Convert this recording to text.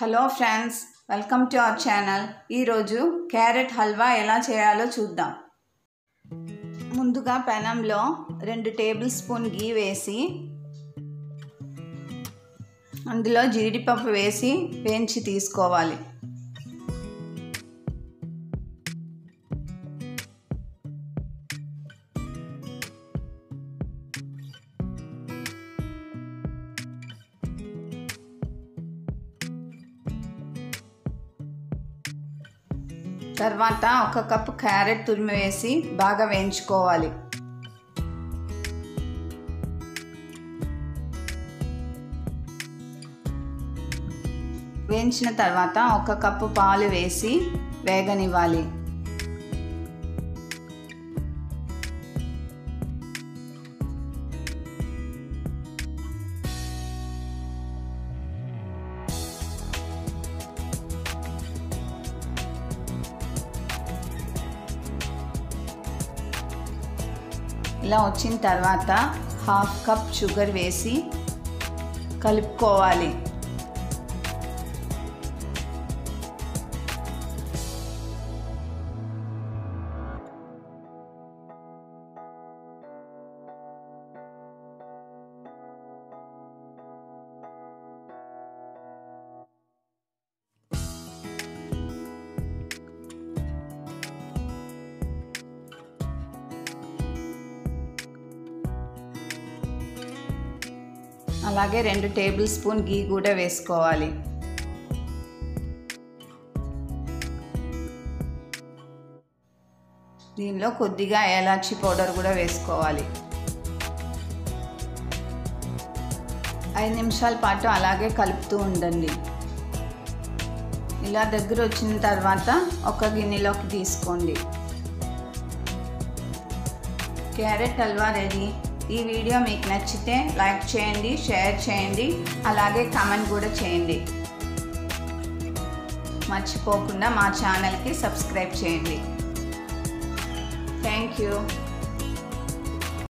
hello friends welcome to our channel ఈరోజు carrot halwa ఎలా చేయాలో చూద్దాం ముందుగా పెనంలో రెండు టేబుల్ స్పూన్ గీ వేసి అందులో జీడిపప్పు వేసి వేయించి తీసుకోవాలి తర్వాత ఒక కప్పు క్యారెట్ తురిమి వేసి బాగా వేయించుకోవాలి వేయించిన తర్వాత ఒక కప్పు పాలు వేసి వేగనివ్వాలి ఇలా వచ్చిన తర్వాత హాఫ్ కప్ షుగర్ వేసి కలుపుకోవాలి అలాగే రెండు టేబుల్ స్పూన్ గీ కూడా వేసుకోవాలి దీనిలో కొద్దిగా ఏలాచి పౌడర్ కూడా వేసుకోవాలి ఐదు నిమిషాల పాటు అలాగే కలుపుతూ ఉండండి ఇలా దగ్గర వచ్చిన తర్వాత ఒక గిన్నెలోకి తీసుకోండి క్యారెట్ హల్వా రెడీ ఈ వీడియో మీకు నచ్చితే లైక్ చేయండి షేర్ చేయండి అలాగే కామెంట్ కూడా చేయండి మర్చిపోకుండా మా ఛానల్కి సబ్స్క్రైబ్ చేయండి థ్యాంక్ యూ